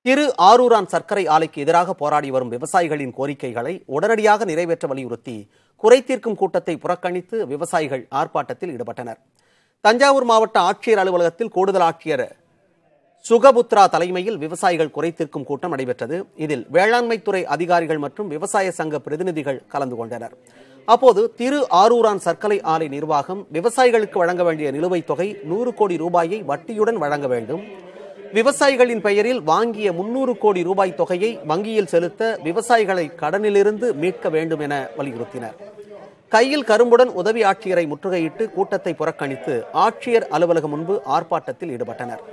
திரு ஆரூரான் சர்க்கரை ஆலைக்கு எதிராக போராடி வரும் விவசாயிகளின் கோரிக்கைகளை உடனடியாக நிறைவேற்ற வலியுறுத்தி குறைதீர்க்கும் கூட்டத்தை புறக்கணித்து விவசாயிகள் ஆர்ப்பாட்டத்தில் ஈடுபட்டனர் தஞ்சாவூர் மாவட்ட ஆட்சியர் அலுவலகத்தில் கூடுதல் ஆட்சியர் சுகபுத்ரா தலைமையில் விவசாயிகள் குறைதீர்க்கும் கூட்டம் நடைபெற்றது இதில் வேளாண்மைத்துறை அதிகாரிகள் மற்றும் விவசாய சங்க பிரதிநிதிகள் கலந்து கொண்டனர் அப்போது திரு ஆரூரான் சர்க்கரை ஆலை நிர்வாகம் விவசாயிகளுக்கு வழங்க வேண்டிய நிலுவைத் தொகை நூறு கோடி ரூபாயை வட்டியுடன் வழங்க வேண்டும் விவசாயிகளின் பெயரில் வாங்கிய முன்னூறு கோடி ரூபாய் தொகையை வங்கியில் செலுத்த விவசாயிகளை கடனிலிருந்து மீட்க வேண்டும் என வலியுறுத்தினர் கையில் கரும்புடன் உதவி ஆட்சியரை முற்றுகையிட்டு கூட்டத்தை புறக்கணித்து ஆட்சியர் அலுவலகம் முன்பு ஆர்ப்பாட்டத்தில் ஈடுபட்டனர்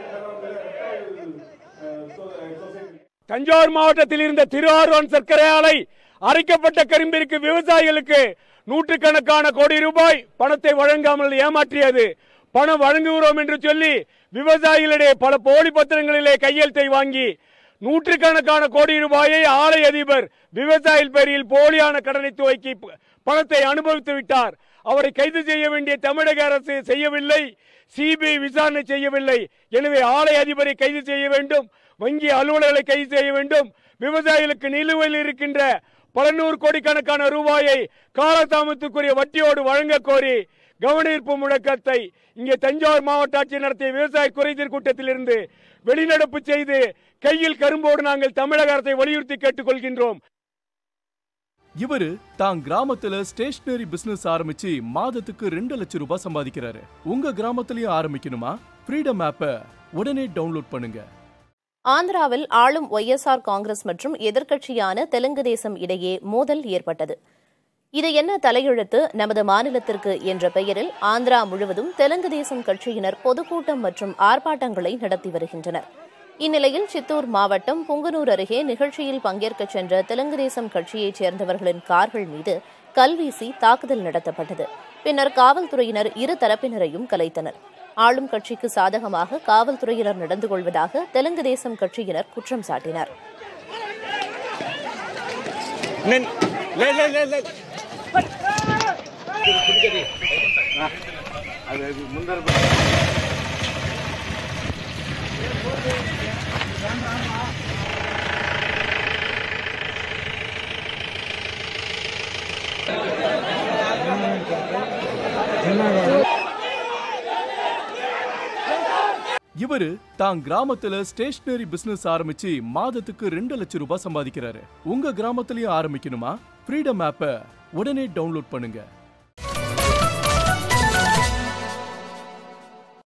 தஞ்சாவூர் மாவட்டத்தில் இருந்த திருவாரூர் சர்க்கரை ஆலை அரைக்கப்பட்ட கரும்பிற்கு விவசாயிகளுக்கு நூற்றுக்கணக்கான கோடி ரூபாய் பணத்தை வழங்காமல் ஏமாற்றியது பணம் வழங்குகிறோம் என்று சொல்லி விவசாயிகளிடையே பல போலி பத்திரங்களிலே கையெழுத்தை வாங்கி நூற்றுக்கணக்கான கோடி ரூபாயை ஆலை அதிபர் விவசாயிகள் பேரில் போலியான கடனை துவக்கி ப- பணத்தை அனுபவித்து விட்டார் அவரை கைது செய்ய வேண்டிய தமிழக அரசு செய்யவில்லை சிபிஐ விசாரணை செய்யவில்லை எனவே ஆலை அதிபரை கைது செய்ய வேண்டும் வங்கி அலுவலர்களை கைது செய்ய வேண்டும் விவசாயிகளுக்கு நிலுவையில் இருக்கின்ற பல நூறு கோடிக்கணக்கான ரூபாயை காலதாமத்துக்குரிய வட்டியோடு வழங்க கோரி கவனஈர்ப்பு முழக்கத்தை இங்கே தஞ்சாவூர் மாவட்ட ஆட்சியர் நடத்திய விவசாய குறைதீர் கூட்டத்திலிருந்து வெளிநடப்பு செய்து கையில் கரும்போடு நாங்கள் தமிழக அரசை வலியுறுத்தி கேட்டுக்கொள்கின்றோம் இவரு தான் கிராமத்துல ஸ்டேஷனரி பிசினஸ் ஆரம்பிச்சு மாதத்துக்கு ரெண்டு லட்சம் ரூபாய் சம்பாதிக்கிறாரு உங்க கிராமத்திலயும் ஆரம்பிக்கணுமா ஃப்ரீடம் ஆப்பை உடனே டவுன்லோட் பண்ணுங்க ஆந்திராவில் ஆளும் ஒய்எஸ்ஆர் காங்கிரஸ் மற்றும் எதிர்க்கட்சியான தெலுங்கு தேசம் இடையே மோதல் ஏற்பட்டது இது என்ன தலையெழுத்து நமது மாநிலத்திற்கு என்ற பெயரில் ஆந்திரா முழுவதும் தெலுங்கு தேசம் கட்சியினர் பொதுக்கூட்டம் மற்றும் ஆர்ப்பாட்டங்களை நடத்தி வருகின்றனர் இந்நிலையில் சித்தூர் மாவட்டம் புங்கனூர் அருகே நிகழ்ச்சியில் பங்கேற்கச் சென்ற தெலுங்கு தேசம் கட்சியைச் சேர்ந்தவர்களின் கார்கள் மீது கல்வீசி தாக்குதல் நடத்தப்பட்டது பின்னர் காவல்துறையினர் இரு தரப்பினரையும் கலைத்தனர் ஆளும் கட்சிக்கு சாதகமாக காவல்துறையினர் நடந்து கொள்வதாக தெலுங்கு தேசம் கட்சியினர் குற்றம் சாட்டினர் இவரு தான் கிராமத்துல ஸ்டேஷனரி பிசினஸ் ஆரம்பிச்சு மாதத்துக்கு ரெண்டு லட்சம் ரூபாய் சம்பாதிக்கிறாரு உங்க கிராமத்திலயும் ஆரம்பிக்கணுமா ஃப்ரீடம் ஆப்பை உடனே டவுன்லோட் பண்ணுங்க